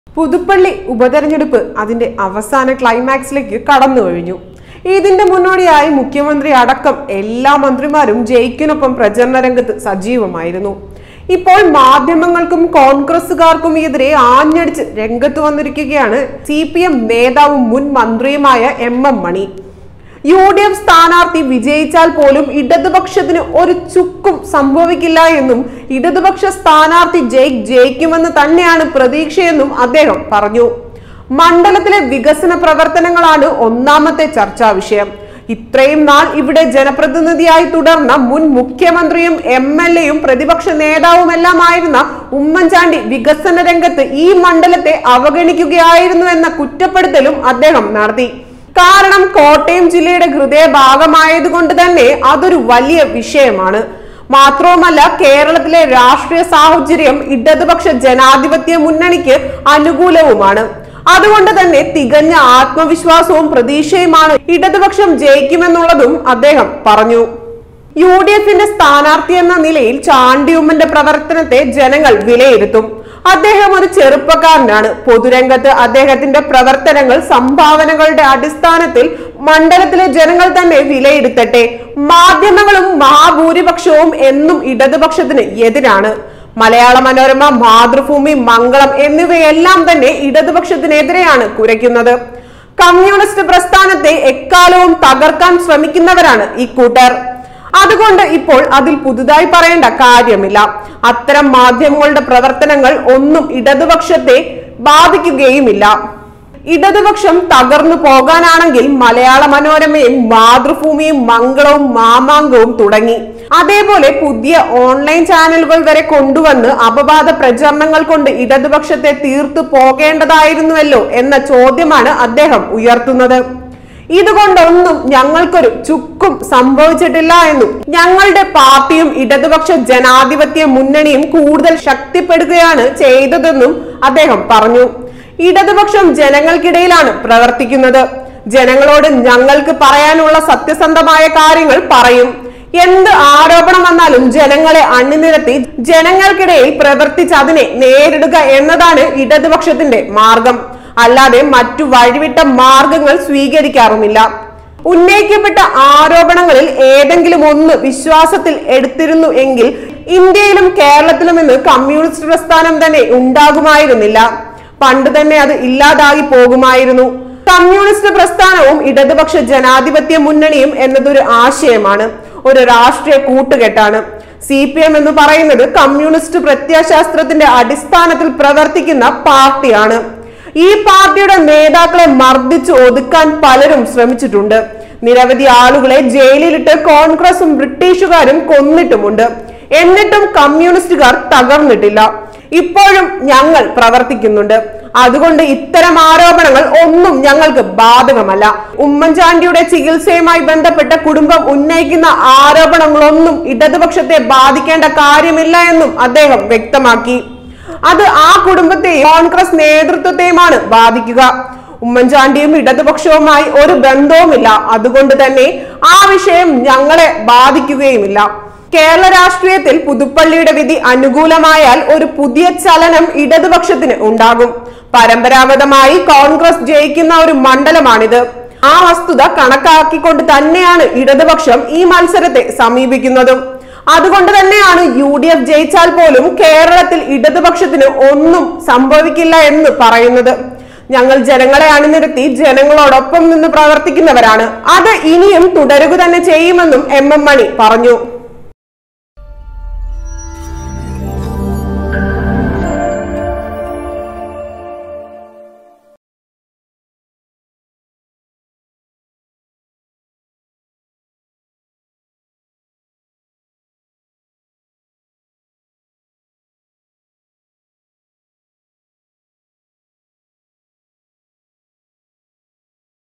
പുതുപ്പള്ളി ഉപതെരഞ്ഞെടുപ്പ് അതിന്റെ അവസാന ക്ലൈമാക്സിലേക്ക് കടന്നു കഴിഞ്ഞു ഇതിന്റെ മുന്നോടിയായി മുഖ്യമന്ത്രി അടക്കം എല്ലാ മന്ത്രിമാരും ജയിക്കിനൊപ്പം പ്രചരണ രംഗത്ത് സജീവമായിരുന്നു ഇപ്പോൾ മാധ്യമങ്ങൾക്കും കോൺഗ്രസുകാർക്കും എതിരെ ആഞ്ഞടിച്ച് രംഗത്ത് വന്നിരിക്കുകയാണ് സി പി എം നേതാവും മുൻ മന്ത്രിയുമായ M M Mani U D F സ്ഥാനാർത്ഥി വിജയിച്ചാൽ പോലും ഇടതുപക്ഷത്തിന് ഒരു ചുക്കും സംഭവിക്കില്ല എന്നും ഇടതുപക്ഷ സ്ഥാനാർത്ഥി ജയ് ജയിക്കുമെന്ന് തന്നെയാണ് പ്രതീക്ഷയെന്നും അദ്ദേഹം പറഞ്ഞു മണ്ഡലത്തിലെ വികസന പ്രവർത്തനങ്ങളാണ് ഒന്നാമത്തെ ചർച്ചാ വിഷയം ഇത്രയും നാൾ ഇവിടെ ജനപ്രതിനിധിയായി തുടർന്ന മുൻ മുഖ്യമന്ത്രിയും എം എൽ എയും പ്രതിപക്ഷ നേതാവുമെല്ലാമായിരുന്ന ഉമ്മൻചാണ്ടി വികസന രംഗത്ത് ഈ മണ്ഡലത്തെ അവഗണിക്കുകയായിരുന്നു എന്ന കുറ്റപ്പെടുത്തലും അദ്ദേഹം നടത്തി കാരണം കോട്ടയം ജില്ലയുടെ ഹൃദയ ഭാഗമായതുകൊണ്ട് തന്നെ അതൊരു വലിയ വിഷയമാണ് മാത്രവുമല്ല കേരളത്തിലെ രാഷ്ട്രീയ സാഹചര്യം ഇടതുപക്ഷ ജനാധിപത്യ മുന്നണിക്ക് അനുകൂലവുമാണ് അതുകൊണ്ട് തന്നെ തികഞ്ഞ ആത്മവിശ്വാസവും പ്രതീക്ഷയുമാണ് ഇടതുപക്ഷം ജയിക്കുമെന്നുള്ളതും അദ്ദേഹം പറഞ്ഞു യു ഡി എഫിന്റെ സ്ഥാനാർത്ഥി എന്ന നിലയിൽ ചാണ്ടിയുമ്മന്റെ പ്രവർത്തനത്തെ ജനങ്ങൾ വിലയിരുത്തും അദ്ദേഹം ഒരു ചെറുപ്പക്കാരനാണ് പൊതുരംഗത്ത് അദ്ദേഹത്തിന്റെ പ്രവർത്തനങ്ങൾ സംഭാവനകളുടെ അടിസ്ഥാനത്തിൽ മണ്ഡലത്തിലെ ജനങ്ങൾ തന്നെ വിലയിരുത്തട്ടെ മാധ്യമങ്ങളും മഹാഭൂരിപക്ഷവും എന്നും ഇടതുപക്ഷത്തിന് എതിരാണ് മലയാള മനോരമ മാതൃഭൂമി മംഗളം എന്നിവയെല്ലാം തന്നെ ഇടതുപക്ഷത്തിനെതിരെയാണ് കുരയ്ക്കുന്നത് കമ്മ്യൂണിസ്റ്റ് പ്രസ്ഥാനത്തെ എക്കാലവും തകർക്കാൻ ശ്രമിക്കുന്നവരാണ് ഈ കൂട്ടർ അതുകൊണ്ട് ഇപ്പോൾ അതിൽ പുതുതായി പറയേണ്ട കാര്യമില്ല അത്തരം മാധ്യമങ്ങളുടെ പ്രവർത്തനങ്ങൾ ഒന്നും ഇടതുപക്ഷത്തെ ബാധിക്കുകയുമില്ല ഇടതുപക്ഷം തകർന്നു പോകാനാണെങ്കിൽ മലയാള മനോരമയും മാതൃഭൂമിയും മംഗളവും മാമാങ്കവും തുടങ്ങി അതേപോലെ പുതിയ ഓൺലൈൻ ചാനലുകൾ വരെ കൊണ്ടുവന്ന് അപവാദ പ്രചരണങ്ങൾ കൊണ്ട് ഇടതുപക്ഷത്തെ തീർത്തു പോകേണ്ടതായിരുന്നുവല്ലോ എന്ന ചോദ്യമാണ് അദ്ദേഹം ഉയർത്തുന്നത് ഇതുകൊണ്ടൊന്നും ഞങ്ങൾക്കൊരു ചുക്കും സംഭവിച്ചിട്ടില്ല എന്നും ഞങ്ങളുടെ പാർട്ടിയും ഇടതുപക്ഷ ജനാധിപത്യ മുന്നണിയും കൂടുതൽ ശക്തിപ്പെടുകയാണ് ചെയ്തതെന്നും അദ്ദേഹം പറഞ്ഞു ഇടതുപക്ഷം ജനങ്ങൾക്കിടയിലാണ് പ്രവർത്തിക്കുന്നത് ജനങ്ങളോട് ഞങ്ങൾക്ക് പറയാനുള്ള സത്യസന്ധമായ കാര്യങ്ങൾ പറയും എന്ത് ആരോപണം വന്നാലും ജനങ്ങളെ അണിനിരത്തി ജനങ്ങൾക്കിടയിൽ പ്രവർത്തിച്ച് അതിനെ നേരിടുക എന്നതാണ് ഇടതുപക്ഷത്തിന്റെ മാർഗം അല്ലാതെ മറ്റു വഴിവിട്ട മാർഗങ്ങൾ സ്വീകരിക്കാറുമില്ല ഉന്നയിക്കപ്പെട്ട ആരോപണങ്ങളിൽ ഏതെങ്കിലും ഒന്ന് വിശ്വാസത്തിൽ എടുത്തിരുന്നു എങ്കിൽ ഇന്ത്യയിലും കേരളത്തിലും ഇന്ന് കമ്മ്യൂണിസ്റ്റ് പ്രസ്ഥാനം തന്നെ ഉണ്ടാകുമായിരുന്നില്ല പണ്ട് തന്നെ അത് ഇല്ലാതായി പോകുമായിരുന്നു കമ്മ്യൂണിസ്റ്റ് പ്രസ്ഥാനവും ഇടതുപക്ഷ ജനാധിപത്യ മുന്നണിയും എന്നതൊരു ആശയമാണ് ഒരു രാഷ്ട്രീയ കൂട്ടുകെട്ടാണ് സി പി എം എന്ന് പറയുന്നത് കമ്മ്യൂണിസ്റ്റ് പ്രത്യയശാസ്ത്രത്തിന്റെ അടിസ്ഥാനത്തിൽ പ്രവർത്തിക്കുന്ന പാർട്ടിയാണ് ഈ പാർട്ടിയുടെ നേതാക്കളെ മർദ്ദിച്ച് ഒതുക്കാൻ പലരും ശ്രമിച്ചിട്ടുണ്ട് നിരവധി ആളുകളെ ജയിലിലിട്ട് കോൺഗ്രസും ബ്രിട്ടീഷുകാരും കൊന്നിട്ടുമുണ്ട് എന്നിട്ടും കമ്മ്യൂണിസ്റ്റുകാർ തകർന്നിട്ടില്ല ഇപ്പോഴും ഞങ്ങൾ പ്രവർത്തിക്കുന്നുണ്ട് അതുകൊണ്ട് ഇത്തരം ആരോപണങ്ങൾ ഒന്നും ഞങ്ങൾക്ക് ബാധകമല്ല ഉമ്മൻചാണ്ടിയുടെ ചികിത്സയുമായി ബന്ധപ്പെട്ട കുടുംബം ഉന്നയിക്കുന്ന ആരോപണങ്ങളൊന്നും ഇടതുപക്ഷത്തെ ബാധിക്കേണ്ട കാര്യമില്ല എന്നും അദ്ദേഹം വ്യക്തമാക്കി അത് ആ കുടുംബത്തെയും കോൺഗ്രസ് നേതൃത്വത്തെയുമാണ് ബാധിക്കുക ഉമ്മൻചാണ്ടിയും ഇടതുപക്ഷവുമായി ഒരു ബന്ധവുമില്ല അതുകൊണ്ട് തന്നെ ആ വിഷയം ഞങ്ങളെ ബാധിക്കുകയുമില്ല കേരള രാഷ്ട്രീയത്തിൽ പുതുപ്പള്ളിയുടെ വിധി അനുകൂലമായാൽ ഒരു പുതിയ ചലനം ഇടതുപക്ഷത്തിന് ഉണ്ടാകും പരമ്പരാഗതമായി കോൺഗ്രസ് ജയിക്കുന്ന ഒരു മണ്ഡലമാണിത് ആ വസ്തുത കണക്കാക്കിക്കൊണ്ട് തന്നെയാണ് ഇടതുപക്ഷം ഈ മത്സരത്തെ സമീപിക്കുന്നതും അതുകൊണ്ട് തന്നെയാണ് യു ഡി എഫ് ജയിച്ചാൽ പോലും കേരളത്തിൽ ഇടതുപക്ഷത്തിന് ഒന്നും സംഭവിക്കില്ല എന്ന് പറയുന്നത് ഞങ്ങൾ ജനങ്ങളെ അണിനിരത്തി ജനങ്ങളോടൊപ്പം നിന്ന് പ്രവർത്തിക്കുന്നവരാണ് അത് ഇനിയും തുടരുക തന്നെ ചെയ്യുമെന്നും എം എം മണി പറഞ്ഞു